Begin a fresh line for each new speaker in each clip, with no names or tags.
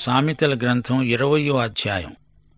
సామెతల గ్రంథం ఇరవయో అధ్యాయం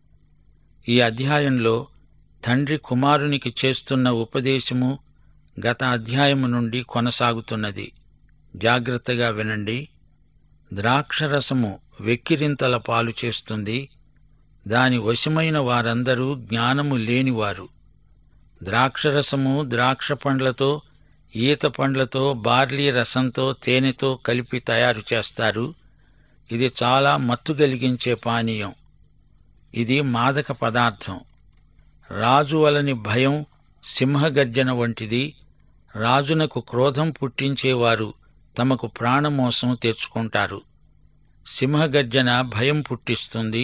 ఈ అధ్యాయంలో తండ్రి కుమారునికి చేస్తున్న ఉపదేశము గత అధ్యాయము నుండి కొనసాగుతున్నది జాగ్రత్తగా వినండి ద్రాక్షరసము వెక్కిరింతల పాలు చేస్తుంది దాని వశమైన వారందరూ జ్ఞానము లేనివారు ద్రాక్షరసము ద్రాక్ష పండ్లతో ఈత పండ్లతో బార్లీ రసంతో తేనెతో కలిపి తయారు చేస్తారు ఇది చాలా మత్తు కలిగించే పానీయం ఇది మాదక పదార్థం రాజు వలని భయం సింహగర్జన వంటిది రాజునకు క్రోధం పుట్టించేవారు తమకు ప్రాణమోసం తెచ్చుకుంటారు సింహగర్జన భయం పుట్టిస్తుంది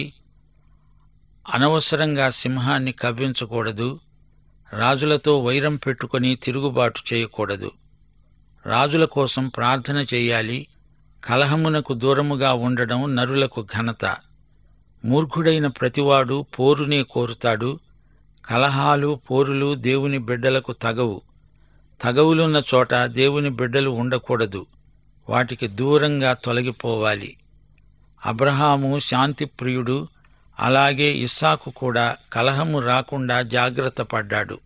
అనవసరంగా సింహాన్ని కవ్వించకూడదు రాజులతో వైరం పెట్టుకుని తిరుగుబాటు చేయకూడదు రాజుల కోసం ప్రార్థన చేయాలి కలహమునకు దూరముగా ఉండడం నరులకు ఘనత మూర్ఖుడైన ప్రతివాడు పోరునే కోరుతాడు కలహాలు పోరులు దేవుని బిడ్డలకు తగవు తగవులున్న చోట దేవుని బిడ్డలు ఉండకూడదు వాటికి దూరంగా తొలగిపోవాలి అబ్రహాము శాంతిప్రియుడు అలాగే ఇస్సాకు కూడా కలహము రాకుండా జాగ్రత్త పడ్డాడు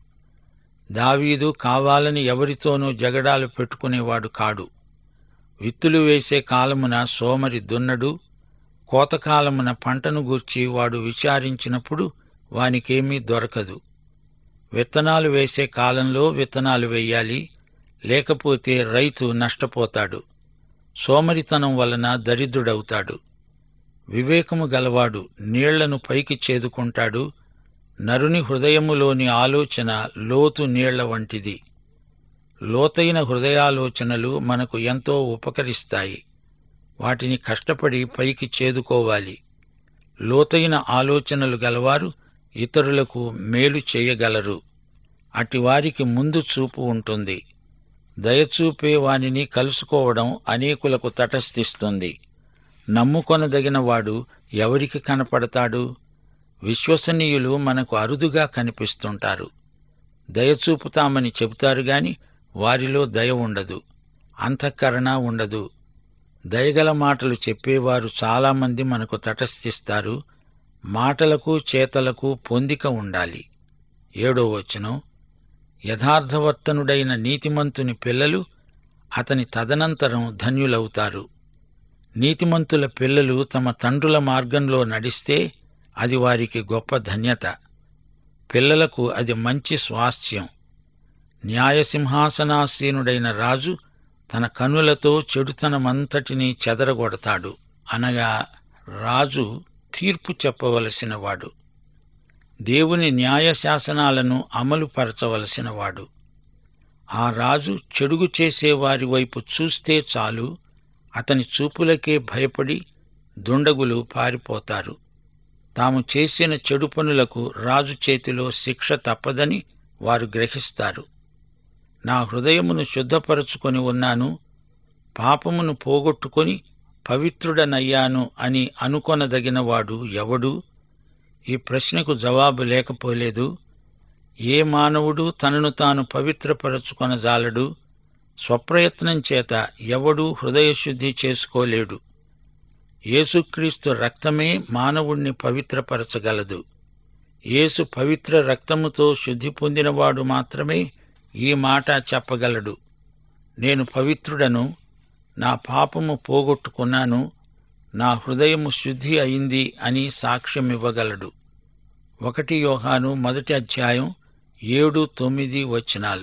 దావీదు కావాలని ఎవరితోనూ జగడాలు పెట్టుకునేవాడు కాడు విత్తులు వేసే కాలమున సోమరి దున్నడు కోతకాలమున పంటను గూర్చి వాడు విచారించినప్పుడు వానికేమీ దొరకదు విత్తనాలు వేసే కాలంలో విత్తనాలు వేయాలి లేకపోతే రైతు నష్టపోతాడు సోమరితనం వలన దరిద్రుడవుతాడు వివేకము గలవాడు నీళ్లను పైకి చేదుకుంటాడు నరుని హృదయములోని ఆలోచన లోతు నీళ్ల వంటిది లోతైన హృదయాలోచనలు మనకు ఎంతో ఉపకరిస్తాయి వాటిని కష్టపడి పైకి చేదుకోవాలి లోతైన ఆలోచనలు గలవారు ఇతరులకు మేలు చేయగలరు అటివారికి ముందు చూపు ఉంటుంది దయచూపే వానిని కలుసుకోవడం అనేకులకు తటస్థిస్తుంది నమ్ముకొనదగిన వాడు ఎవరికి కనపడతాడు విశ్వసనీయులు మనకు అరుదుగా కనిపిస్తుంటారు దయచూపుతామని చెబుతారు గాని వారిలో దయ ఉండదు అంతఃకరణ ఉండదు దయగల మాటలు చెప్పేవారు చాలామంది మనకు తటస్థిస్తారు మాటలకు చేతలకు పొందిక ఉండాలి ఏడో వచనం యథార్థవర్తనుడైన నీతిమంతుని పిల్లలు అతని తదనంతరం ధన్యులవుతారు నీతిమంతుల పిల్లలు తమ తండ్రుల మార్గంలో నడిస్తే అది వారికి గొప్ప ధన్యత పిల్లలకు అది మంచి స్వాస్థ్యం న్యాయసింహాసనాసీనుడైన రాజు తన కన్నులతో చెడుతనమంతటినీ చెదరగొడతాడు అనగా రాజు తీర్పు చెప్పవలసినవాడు దేవుని న్యాయశాసనాలను అమలుపరచవలసినవాడు ఆ రాజు చెడుగు చేసేవారి వైపు చూస్తే చాలు అతని చూపులకే భయపడి దుండగులు పారిపోతారు తాము చేసిన చెడు పనులకు రాజు చేతిలో శిక్ష తప్పదని వారు గ్రహిస్తారు నా హృదయమును శుద్ధపరచుకొని ఉన్నాను పాపమును పోగొట్టుకొని పవిత్రుడనయ్యాను అని అనుకొనదగినవాడు ఎవడు ఈ ప్రశ్నకు జవాబు లేకపోలేదు ఏ మానవుడు తనను తాను పవిత్రపరచుకొనజాలడు స్వప్రయత్నం చేత ఎవడూ హృదయశుద్ధి చేసుకోలేడు యేసుక్రీస్తు రక్తమే మానవుణ్ణి పవిత్రపరచగలదు యేసు పవిత్ర రక్తముతో శుద్ధి పొందినవాడు మాత్రమే ఈ మాట చెప్పగలడు నేను పవిత్రుడను నా పాపము పోగొట్టుకున్నాను నా హృదయము శుద్ధి అయింది అని సాక్ష్యమివ్వగలడు ఒకటి యోహాను మొదటి అధ్యాయం ఏడు తొమ్మిది వచనాలు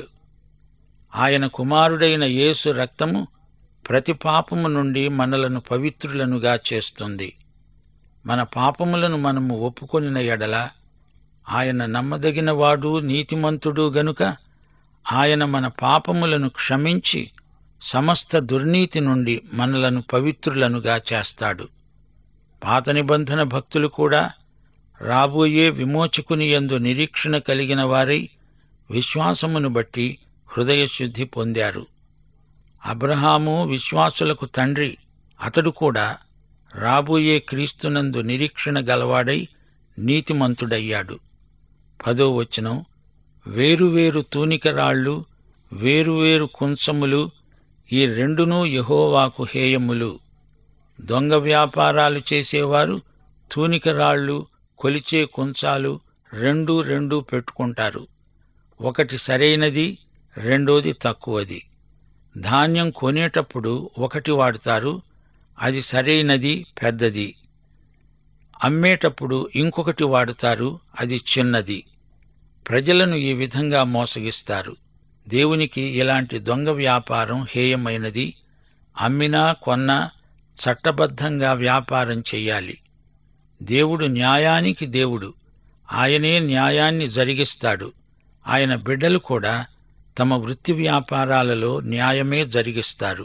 ఆయన కుమారుడైన యేసు రక్తము ప్రతి పాపము నుండి మనలను పవిత్రులనుగా చేస్తుంది మన పాపములను మనము ఒప్పుకొనిన ఎడల ఆయన నమ్మదగినవాడు నీతిమంతుడు గనుక ఆయన మన పాపములను క్షమించి సమస్త దుర్నీతి నుండి మనలను పవిత్రులనుగా చేస్తాడు పాత నిబంధన భక్తులు కూడా రాబోయే విమోచకుని యందు నిరీక్షణ కలిగిన వారై విశ్వాసమును బట్టి హృదయశుద్ధి పొందారు అబ్రహాము విశ్వాసులకు తండ్రి అతడు కూడా రాబోయే క్రీస్తునందు నిరీక్షణ గలవాడై నీతిమంతుడయ్యాడు పదో వచనం వేరువేరు తూనికరాళ్ళు వేరువేరు కుంచములు ఈ రెండునూ యహోవాకు హేయములు దొంగ వ్యాపారాలు చేసేవారు తూనిక రాళ్ళు కొలిచే కుంచాలు రెండు రెండు పెట్టుకుంటారు ఒకటి సరైనది రెండోది తక్కువది ధాన్యం కొనేటప్పుడు ఒకటి వాడుతారు అది సరైనది పెద్దది అమ్మేటప్పుడు ఇంకొకటి వాడుతారు అది చిన్నది ప్రజలను ఈ విధంగా మోసగిస్తారు దేవునికి ఇలాంటి దొంగ వ్యాపారం హేయమైనది అమ్మినా కొన్నా చట్టబద్ధంగా వ్యాపారం చెయ్యాలి దేవుడు న్యాయానికి దేవుడు ఆయనే న్యాయాన్ని జరిగిస్తాడు ఆయన బిడ్డలు కూడా తమ వృత్తి వ్యాపారాలలో న్యాయమే జరిగిస్తారు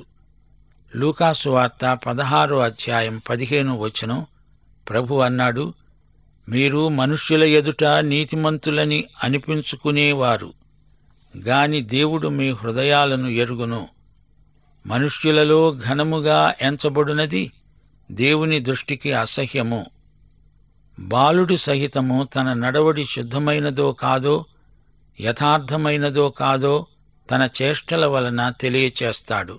లూకాసు వార్త పదహారో అధ్యాయం పదిహేను వచనం ప్రభు అన్నాడు మీరు మనుష్యుల ఎదుట నీతిమంతులని అనిపించుకునేవారు గాని దేవుడు మీ హృదయాలను ఎరుగును మనుష్యులలో ఘనముగా ఎంచబడినది దేవుని దృష్టికి అసహ్యము బాలుడు సహితము తన నడవడి శుద్ధమైనదో కాదో యథార్థమైనదో కాదో తన చేష్టల వలన తెలియచేస్తాడు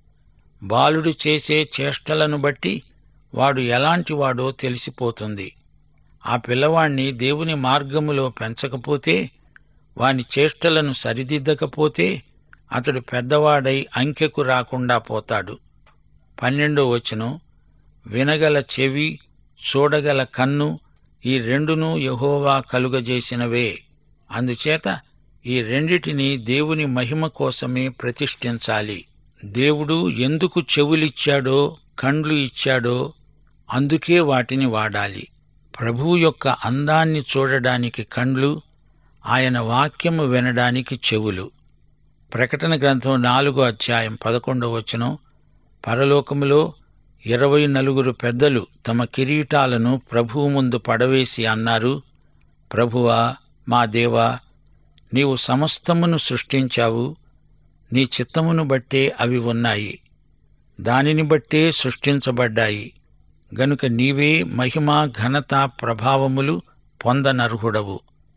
బాలుడు చేసే చేష్టలను బట్టి వాడు ఎలాంటివాడో తెలిసిపోతుంది ఆ పిల్లవాణ్ణి దేవుని మార్గములో పెంచకపోతే వాని చేష్టలను సరిదిద్దకపోతే అతడు పెద్దవాడై అంకెకు రాకుండా పోతాడు పన్నెండో వచనం వినగల చెవి చూడగల కన్ను ఈ రెండును యహోవా కలుగజేసినవే అందుచేత ఈ రెండిటిని దేవుని మహిమ కోసమే ప్రతిష్ఠించాలి దేవుడు ఎందుకు చెవులిచ్చాడో కండ్లు ఇచ్చాడో అందుకే వాటిని వాడాలి ప్రభువు యొక్క అందాన్ని చూడడానికి కండ్లు ఆయన వాక్యము వినడానికి చెవులు ప్రకటన గ్రంథం నాలుగో అధ్యాయం పదకొండవ వచనం పరలోకములో ఇరవై నలుగురు పెద్దలు తమ కిరీటాలను ప్రభువు ముందు పడవేసి అన్నారు ప్రభువా మా దేవా నీవు సమస్తమును సృష్టించావు నీ చిత్తమును బట్టే అవి ఉన్నాయి దానిని బట్టే సృష్టించబడ్డాయి గనుక నీవే మహిమ ఘనత ప్రభావములు పొందనర్హుడవు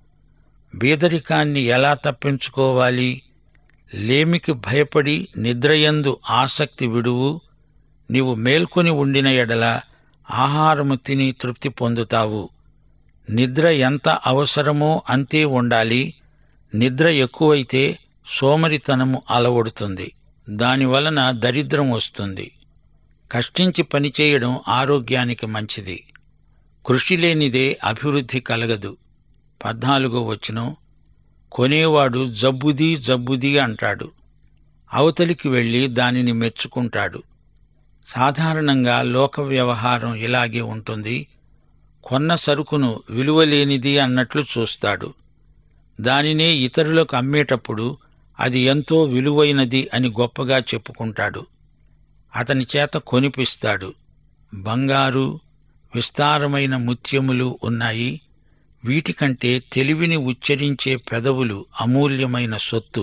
బీదరికాన్ని ఎలా తప్పించుకోవాలి లేమికి భయపడి నిద్రయందు ఆసక్తి విడువు నీవు మేల్కొని ఉండిన ఎడల ఆహారము తిని తృప్తి పొందుతావు నిద్ర ఎంత అవసరమో అంతే ఉండాలి నిద్ర ఎక్కువైతే సోమరితనము అలవడుతుంది దానివలన దరిద్రం వస్తుంది కష్టించి పనిచేయడం ఆరోగ్యానికి మంచిది కృషి లేనిదే అభివృద్ధి కలగదు పద్నాలుగో వచనం కొనేవాడు జబ్బుది జబ్బుది అంటాడు అవతలికి వెళ్ళి దానిని మెచ్చుకుంటాడు సాధారణంగా లోక వ్యవహారం ఇలాగే ఉంటుంది కొన్న సరుకును విలువలేనిది అన్నట్లు చూస్తాడు దానినే ఇతరులకు అమ్మేటప్పుడు అది ఎంతో విలువైనది అని గొప్పగా చెప్పుకుంటాడు అతని చేత కొనిపిస్తాడు బంగారు విస్తారమైన ముత్యములు ఉన్నాయి వీటికంటే తెలివిని ఉచ్చరించే పెదవులు అమూల్యమైన సొత్తు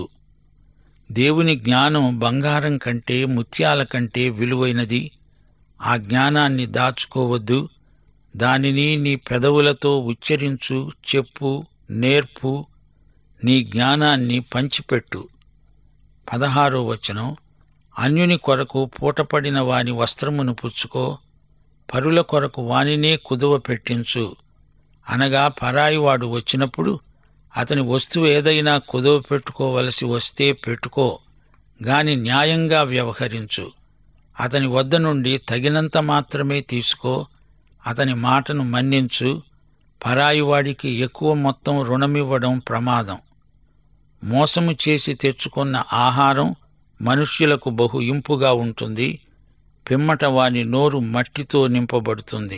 దేవుని జ్ఞానం బంగారం కంటే ముత్యాల కంటే విలువైనది ఆ జ్ఞానాన్ని దాచుకోవద్దు దానిని నీ పెదవులతో ఉచ్చరించు చెప్పు నేర్పు నీ జ్ఞానాన్ని పంచిపెట్టు పదహారో వచనం అన్యుని కొరకు పూటపడిన వాని వస్త్రమును పుచ్చుకో పరుల కొరకు వానినే కుదువ పెట్టించు అనగా పరాయివాడు వచ్చినప్పుడు అతని వస్తువు ఏదైనా కుదువ పెట్టుకోవలసి వస్తే పెట్టుకో గాని న్యాయంగా వ్యవహరించు అతని వద్ద నుండి తగినంత మాత్రమే తీసుకో అతని మాటను మన్నించు పరాయివాడికి ఎక్కువ మొత్తం రుణమివ్వడం ప్రమాదం మోసము చేసి తెచ్చుకున్న ఆహారం మనుష్యులకు బహు ఇంపుగా ఉంటుంది పిమ్మట వాని నోరు మట్టితో నింపబడుతుంది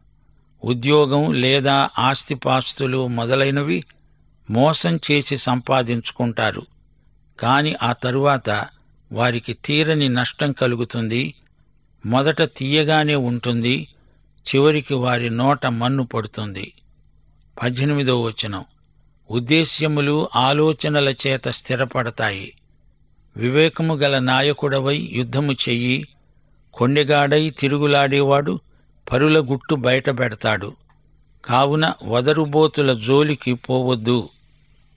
ఉద్యోగం లేదా ఆస్తిపాస్తులు మొదలైనవి మోసం చేసి సంపాదించుకుంటారు కాని ఆ తరువాత వారికి తీరని నష్టం కలుగుతుంది మొదట తీయగానే ఉంటుంది చివరికి వారి నోట మన్ను పడుతుంది పద్దెనిమిదో వచనం ఉద్దేశ్యములు ఆలోచనల చేత స్థిరపడతాయి వివేకము గల నాయకుడవై యుద్ధము చెయ్యి కొండెగాడై తిరుగులాడేవాడు పరుల గుట్టు బయటపెడతాడు కావున వదరుబోతుల జోలికి పోవద్దు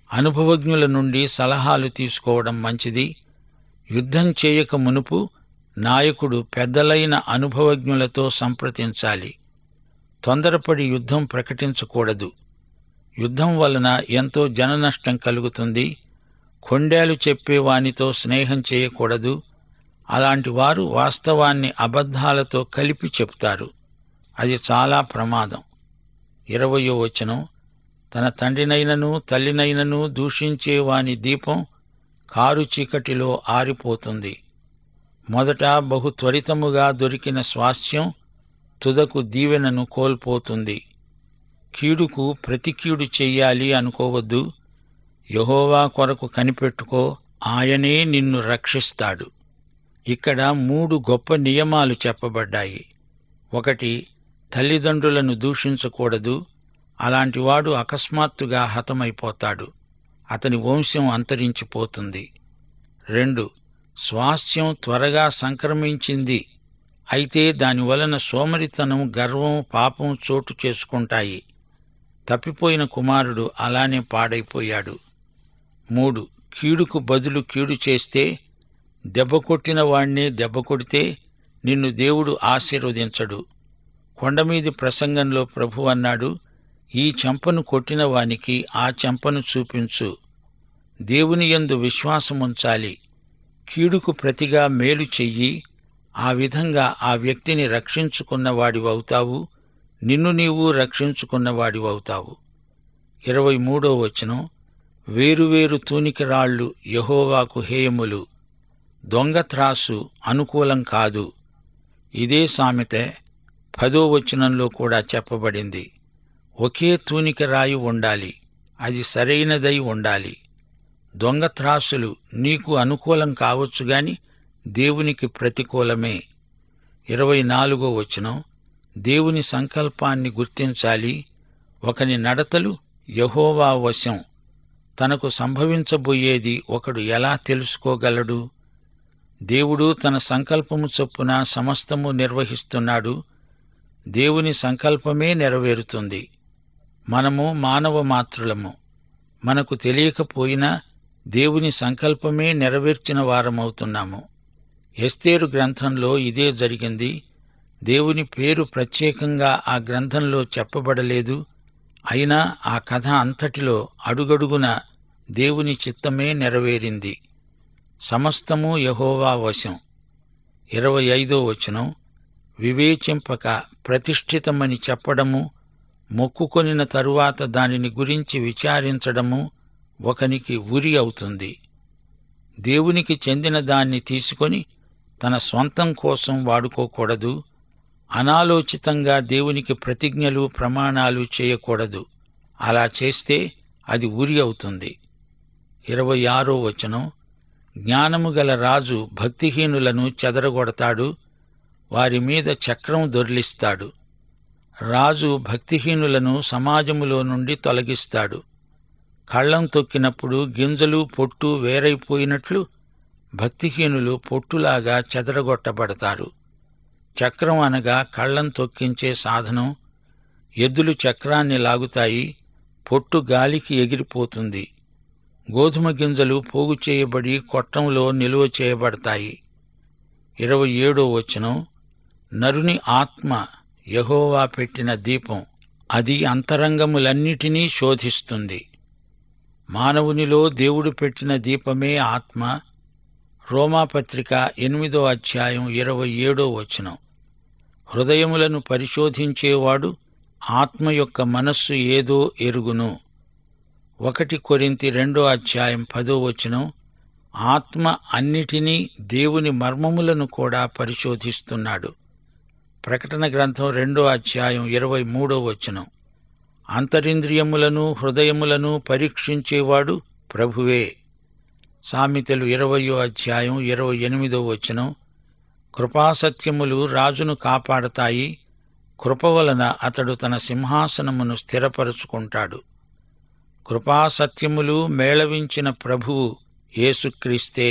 అనుభవజ్ఞుల నుండి సలహాలు తీసుకోవడం మంచిది యుద్ధం చేయక మునుపు నాయకుడు పెద్దలైన అనుభవజ్ఞులతో సంప్రదించాలి తొందరపడి యుద్ధం ప్రకటించకూడదు యుద్ధం వలన ఎంతో జననష్టం కలుగుతుంది కొండేలు చెప్పే వానితో స్నేహం చేయకూడదు అలాంటి వారు వాస్తవాన్ని అబద్ధాలతో కలిపి చెప్తారు అది చాలా ప్రమాదం ఇరవయో వచనం తన తండ్రినైనను తల్లినైనను దూషించే వాని దీపం కారు చీకటిలో ఆరిపోతుంది మొదట బహు త్వరితముగా దొరికిన స్వాస్థ్యం తుదకు దీవెనను కోల్పోతుంది కీడుకు ప్రతి కీడు చెయ్యాలి అనుకోవద్దు యహోవా కొరకు కనిపెట్టుకో ఆయనే నిన్ను రక్షిస్తాడు ఇక్కడ మూడు గొప్ప నియమాలు చెప్పబడ్డాయి ఒకటి తల్లిదండ్రులను దూషించకూడదు అలాంటివాడు అకస్మాత్తుగా హతమైపోతాడు అతని వంశం అంతరించిపోతుంది రెండు స్వాస్థ్యం త్వరగా సంక్రమించింది అయితే దానివలన సోమరితనం గర్వం పాపం చోటు చేసుకుంటాయి తప్పిపోయిన కుమారుడు అలానే పాడైపోయాడు మూడు కీడుకు బదులు కీడు చేస్తే దెబ్బ కొట్టిన వాణ్ణే దెబ్బ కొడితే నిన్ను దేవుడు ఆశీర్వదించడు కొండమీది ప్రసంగంలో ప్రభు అన్నాడు ఈ చెంపను కొట్టిన వానికి ఆ చెంపను చూపించు దేవుని యందు విశ్వాసముంచాలి కీడుకు ప్రతిగా మేలు చెయ్యి ఆ విధంగా ఆ వ్యక్తిని రక్షించుకున్నవాడివవుతావు నిన్ను నీవు రక్షించుకున్నవాడివవుతావు ఇరవై మూడో వచనం వేరువేరు తూనికి రాళ్ళు యహోవాకు హేయములు దొంగ త్రాసు అనుకూలం కాదు ఇదే సామెత పదో వచనంలో కూడా చెప్పబడింది ఒకే తూనిక రాయి ఉండాలి అది సరైనదై ఉండాలి దొంగ త్రాసులు నీకు అనుకూలం కావచ్చు గాని దేవునికి ప్రతికూలమే ఇరవై నాలుగో వచనం దేవుని సంకల్పాన్ని గుర్తించాలి ఒకని నడతలు యహోవా వశం తనకు సంభవించబోయేది ఒకడు ఎలా తెలుసుకోగలడు దేవుడు తన సంకల్పము చొప్పున సమస్తము నిర్వహిస్తున్నాడు దేవుని సంకల్పమే నెరవేరుతుంది మనము మానవ మాత్రులము మనకు తెలియకపోయినా దేవుని సంకల్పమే నెరవేర్చిన వారమవుతున్నాము ఎస్తేరు గ్రంథంలో ఇదే జరిగింది దేవుని పేరు ప్రత్యేకంగా ఆ గ్రంథంలో చెప్పబడలేదు అయినా ఆ కథ అంతటిలో అడుగడుగున దేవుని చిత్తమే నెరవేరింది సమస్తము యహోవా వశం ఇరవై ఐదో వచనం వివేచింపక ప్రతిష్ఠితమని చెప్పడము మొక్కుకొనిన తరువాత దానిని గురించి విచారించడము ఒకనికి ఉరి అవుతుంది దేవునికి చెందిన దాన్ని తీసుకొని తన స్వంతం కోసం వాడుకోకూడదు అనాలోచితంగా దేవునికి ప్రతిజ్ఞలు ప్రమాణాలు చేయకూడదు అలా చేస్తే అది ఉరి అవుతుంది ఇరవై ఆరో వచనం జ్ఞానము గల రాజు భక్తిహీనులను చెదరగొడతాడు వారి మీద చక్రం దొర్లిస్తాడు రాజు భక్తిహీనులను సమాజములో నుండి తొలగిస్తాడు కళ్ళం తొక్కినప్పుడు గింజలు పొట్టు వేరైపోయినట్లు భక్తిహీనులు పొట్టులాగా చెదరగొట్టబడతారు చక్రం అనగా కళ్ళం తొక్కించే సాధనం ఎద్దులు చక్రాన్ని లాగుతాయి పొట్టు గాలికి ఎగిరిపోతుంది గోధుమ గింజలు పోగు చేయబడి కొట్టంలో నిలువ చేయబడతాయి ఇరవై ఏడో వచనం నరుని ఆత్మ యహోవా పెట్టిన దీపం అది అంతరంగములన్నిటినీ శోధిస్తుంది మానవునిలో దేవుడు పెట్టిన దీపమే ఆత్మ రోమాపత్రిక ఎనిమిదో అధ్యాయం ఇరవై ఏడో వచనం హృదయములను పరిశోధించేవాడు ఆత్మ యొక్క మనస్సు ఏదో ఎరుగును ఒకటి కొరింతి రెండో అధ్యాయం పదో వచనం ఆత్మ అన్నిటినీ దేవుని మర్మములను కూడా పరిశోధిస్తున్నాడు ప్రకటన గ్రంథం రెండో అధ్యాయం ఇరవై మూడో వచనం అంతరింద్రియములను హృదయములను పరీక్షించేవాడు ప్రభువే సామెతలు ఇరవయో అధ్యాయం ఇరవై ఎనిమిదో వచనం కృపాసత్యములు రాజును కాపాడతాయి కృప వలన అతడు తన సింహాసనమును స్థిరపరుచుకుంటాడు కృపాసత్యములు మేళవించిన ప్రభువు యేసుక్రీస్తే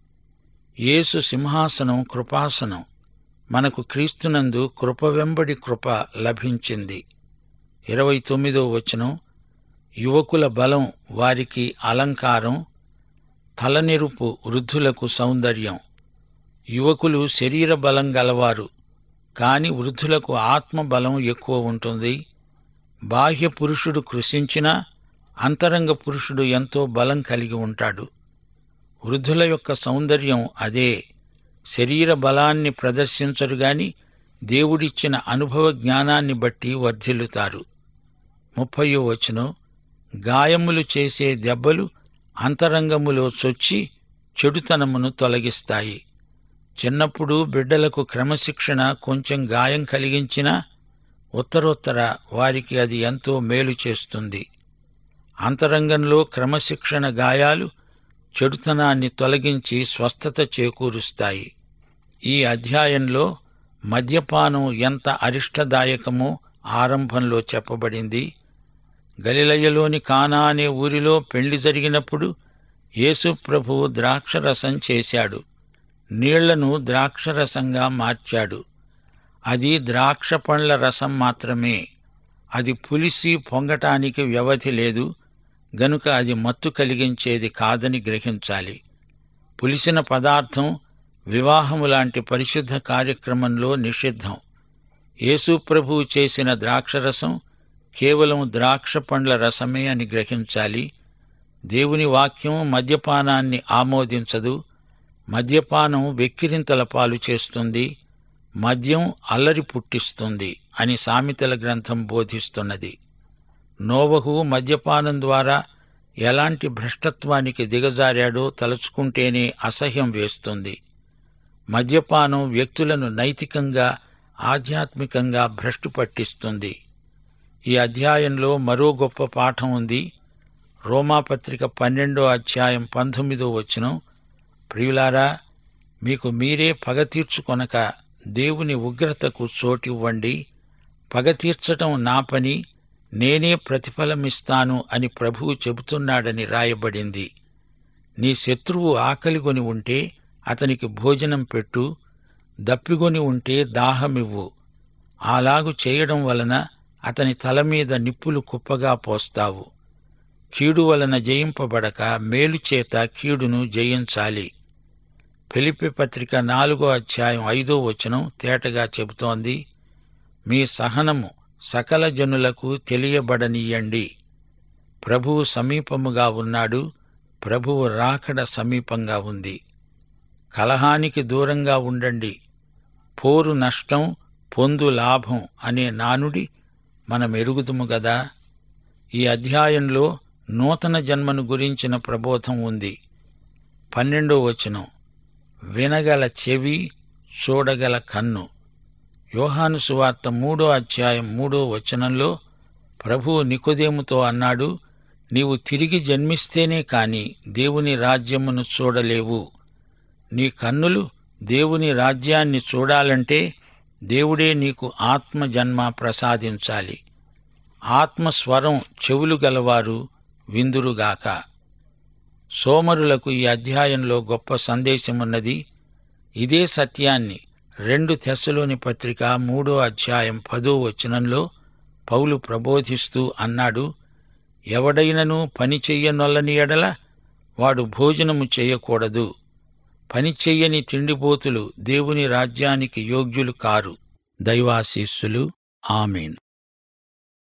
యేసు సింహాసనం కృపాసనం మనకు క్రీస్తునందు కృప వెంబడి కృప లభించింది ఇరవై తొమ్మిదో వచనం యువకుల బలం వారికి అలంకారం తలనెరుపు వృద్ధులకు సౌందర్యం యువకులు శరీర బలం గలవారు కాని వృద్ధులకు ఆత్మ బలం ఎక్కువ ఉంటుంది బాహ్య పురుషుడు కృషించినా అంతరంగ పురుషుడు ఎంతో బలం కలిగి ఉంటాడు వృద్ధుల యొక్క సౌందర్యం అదే శరీర బలాన్ని ప్రదర్శించరు గాని దేవుడిచ్చిన అనుభవ జ్ఞానాన్ని బట్టి వర్ధిల్లుతారు ముప్పయో వచనం గాయములు చేసే దెబ్బలు అంతరంగములో చొచ్చి చెడుతనమును తొలగిస్తాయి చిన్నప్పుడు బిడ్డలకు క్రమశిక్షణ కొంచెం గాయం కలిగించినా ఉత్తరోత్తర వారికి అది ఎంతో మేలు చేస్తుంది అంతరంగంలో క్రమశిక్షణ గాయాలు చెడుతనాన్ని తొలగించి స్వస్థత చేకూరుస్తాయి ఈ అధ్యాయంలో మద్యపానం ఎంత అరిష్టదాయకమో ఆరంభంలో చెప్పబడింది గలిలయలోని కానా అనే ఊరిలో పెళ్లి జరిగినప్పుడు యేసు ప్రభువు ద్రాక్షరసం చేశాడు నీళ్లను ద్రాక్షరసంగా మార్చాడు అది ద్రాక్ష పండ్ల రసం మాత్రమే అది పులిసి పొంగటానికి వ్యవధి లేదు గనుక అది మత్తు కలిగించేది కాదని గ్రహించాలి పులిసిన పదార్థం వివాహము లాంటి పరిశుద్ధ కార్యక్రమంలో నిషిద్ధం యేసు ప్రభువు చేసిన ద్రాక్షరసం కేవలం ద్రాక్ష పండ్ల రసమే అని గ్రహించాలి దేవుని వాక్యం మద్యపానాన్ని ఆమోదించదు మద్యపానం వెక్కిరింతల పాలు చేస్తుంది మద్యం అల్లరి పుట్టిస్తుంది అని సామెతల గ్రంథం బోధిస్తున్నది నోవహు మద్యపానం ద్వారా ఎలాంటి భ్రష్టత్వానికి దిగజారాడో తలుచుకుంటేనే అసహ్యం వేస్తుంది మద్యపానం వ్యక్తులను నైతికంగా ఆధ్యాత్మికంగా భ్రష్టు పట్టిస్తుంది ఈ అధ్యాయంలో మరో గొప్ప పాఠం ఉంది రోమాపత్రిక పన్నెండో అధ్యాయం పంతొమ్మిదో వచనం ప్రియులారా మీకు మీరే పగ తీర్చుకొనక దేవుని ఉగ్రతకు చోటివ్వండి పగ తీర్చటం నా పని నేనే ప్రతిఫలమిస్తాను అని ప్రభువు చెబుతున్నాడని రాయబడింది నీ శత్రువు ఆకలిగొని ఉంటే అతనికి భోజనం పెట్టు దప్పిగొని ఉంటే దాహమివ్వు అలాగు చేయడం వలన అతని తల మీద నిప్పులు కుప్పగా పోస్తావు కీడు వలన జయింపబడక మేలు చేత కీడును జయించాలి ఫిలిపి పత్రిక నాలుగో అధ్యాయం ఐదో వచనం తేటగా చెబుతోంది మీ సహనము సకల జనులకు తెలియబడనీయండి ప్రభువు సమీపముగా ఉన్నాడు ప్రభువు రాకడ సమీపంగా ఉంది కలహానికి దూరంగా ఉండండి పోరు నష్టం పొందు లాభం అనే నానుడి మనం ఎరుగుదుము గదా ఈ అధ్యాయంలో నూతన జన్మను గురించిన ప్రబోధం ఉంది పన్నెండో వచనం వినగల చెవి చూడగల కన్ను యోహాను సువార్త మూడో అధ్యాయం మూడో వచనంలో ప్రభువు నికోదేముతో అన్నాడు నీవు తిరిగి జన్మిస్తేనే కాని దేవుని రాజ్యమును చూడలేవు నీ కన్నులు దేవుని రాజ్యాన్ని చూడాలంటే దేవుడే నీకు ఆత్మ జన్మ ప్రసాదించాలి ఆత్మస్వరం చెవులు గలవారు విందురుగాక సోమరులకు ఈ అధ్యాయంలో గొప్ప సందేశమున్నది ఇదే సత్యాన్ని రెండు తెస్సలోని పత్రిక మూడో అధ్యాయం పదో వచనంలో పౌలు ప్రబోధిస్తూ అన్నాడు ఎవడైనను పని చెయ్యనొల్లని ఎడల వాడు భోజనము చేయకూడదు పని చెయ్యని తిండిపోతులు దేవుని రాజ్యానికి యోగ్యులు కారు దైవాశీస్సులు ఆమెన్